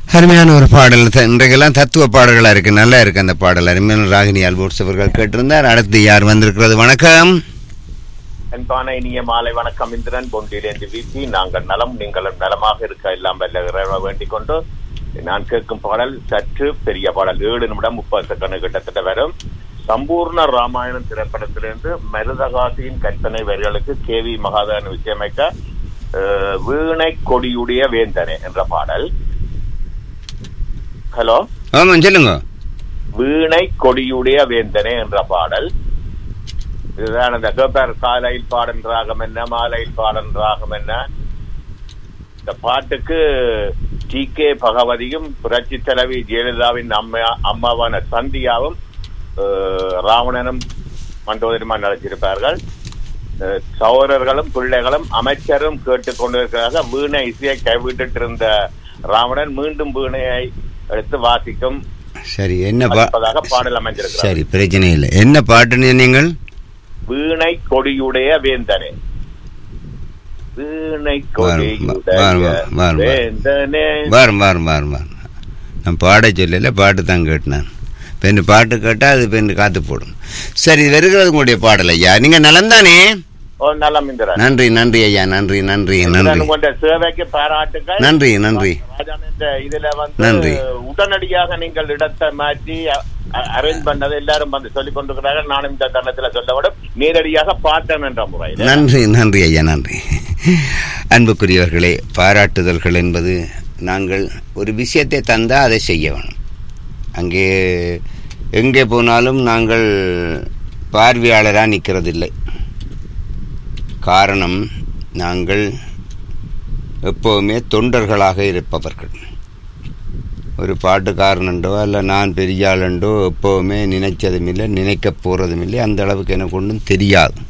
அருமையான ஒரு பாடல் த- இன்றைக்கெல்லாம் தத்துவ பாடல்களா இருக்கு நல்லா இருக்கு அந்த பாடல் அருமையான ராகினி ஆல்போர்ட்ஸ் அவர்கள் கேட்டிருந்தார் அடுத்து யார் வந்திருக்கிறது வணக்கம் அன்பான இனிய மாலை வணக்கம் இந்திரன் பொன்றிலிருந்து வீசி நாங்கள் நலம் நீங்களும் நலமாக இருக்க எல்லாம் வல்ல இறைவனை வேண்டிக் கொண்டு நான் கேட்கும் பாடல் சற்று பெரிய பாடல் ஏழு நிமிடம் முப்பது செகண்ட் கிட்டத்தட்ட வரும் சம்பூர்ண ராமாயணம் திரைப்படத்திலிருந்து மருதகாசியின் கற்பனை வரிகளுக்கு கே வி மகாதேவன் இசையமைக்க அஹ், வீணை கொடியுடைய வேந்தனே என்ற பாடல் ஹலோ ஆமாம் சொல்லுங்க வீணை கொடியுடைய வேந்தனே என்ற பாடல் இதுதான் அந்த கேப்பார் காலையில் பாடன் ராகம் என்ன மாலையில் பாடன் ராகம் என்ன இந்த பாட்டுக்கு டி கே பகவதியும் புரட்சி தலைவி ஜெயலலிதாவின் அம்மா அம்மாவான சந்தியாவும் அஹ், ராவணனும் மண்டோதரிமா நடிச்சிருப்பார்கள் அஹ், சகோதரர்களும் பிள்ளைகளும் அமைச்சரும் கேட்டுக்கொண்டிருக்கிறார்கள் வீணை இசையை கைவிட்டுட்டு இருந்த ராவணன் மீண்டும் வீணையை எடுத்து வாசிக்கும் சரி என்ன பா பதிப்பதாக பாடல் அமைஞ்சிருக்கிறார் சரி பிரச்சனை இல்லை என்ன பாட்டுன்னு நீங்கள் வீணை கொடியுடைய வேந்தனே வீணை கொடியுடைய வார், வார், வார். வேந்தனே வாரம் வாரம் வாரம் வாரம் நான் பாட சொல்லல பாட்டு தான் கேட்டேன் பெண்ணு பாட்டு கேட்டால் அது பெண்ணு காத்து போடும் சரி இது வருகிறது உங்களுடைய பாடல் ஐயா நீங்கள் நலந்தானே ஓ நலம் இந்திரன் நன்றி நன்றி ஐயா நன்றி நன்றி நன்றி உங்களுடைய சேவைக்கு பாராட்டுகள் நன்றி நன்றி ராஜான் இந்த இதுல வந்து நன்றி. உடனடியாக நீங்கள் இடத்தை மாற்றி அரேஞ்ச் பண்ணதை எல்லாரும் வந்து சொல்லிக் கொண்டிருக்கிறார்கள் நானும் இந்த தருணத்துல சொல்ல விட நேரடியாக பார்த்தேன் என்ற முறையில் நன்றி நன்றி ஐயா நன்றி அன்புக்குரியவர்களே பாராட்டுதல்கள் என்பது நாங்கள் ஒரு விஷயத்தை தந்தால் அதை செய்ய வேணும் அங்கே எங்கே போனாலும் நாங்கள் பார்வையாளராக நிற்கிறதில்லை காரணம் நாங்கள் எப்போவுமே தொண்டர்களாக இருப்பவர்கள் ஒரு பாட்டுக்காரனுண்டோ அல்ல நான் பெரிய ஆளுண்டோ எப்போவுமே நினைச்சதும் இல்லை நினைக்க போகிறதும் இல்லை அந்த அளவுக்கு எனக்கு ஒன்றும் தெரியாது